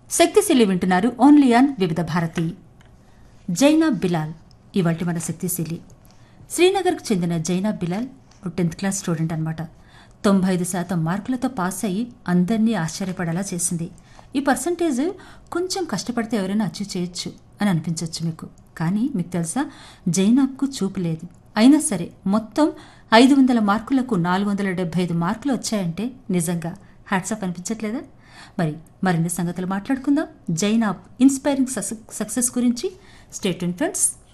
శక్తిశీలి వింటున్నారు only on వివిధ భారతి జైనాబ్ బిలాల్ ఇవాటి మన శక్తిశీలి శ్రీనగర్కు చెందిన Zainab Bilal tenth class student అనమాట తొంభై ఐదు శాతం మార్కులతో పాస్ అయ్యి అందరినీ ఆశ్చర్యపడేలా చేసింది ఈ పర్సంటేజ్ కొంచెం కష్టపడితే ఎవరైనా అచీవ్ చేయొచ్చు అని అనిపించవచ్చు మీకు కానీ మీకు తెలుసా జైనాబ్కు చూపు లేదు అయినా సరే మొత్తం ఐదు వందల మార్కులకు నాలుగు వందల డెబ్బై ఐదు మార్కులు వచ్చాయంటే నిజంగా హ్యాట్సాప్ అనిపించట్లేదా మరి మరిన్ని సంగతులు మాట్లాడుకుందాం జైనాబ్ ఇన్స్పైరింగ్ సక్సెస్ గురించి స్టేట్ ఫ్రెండ్స్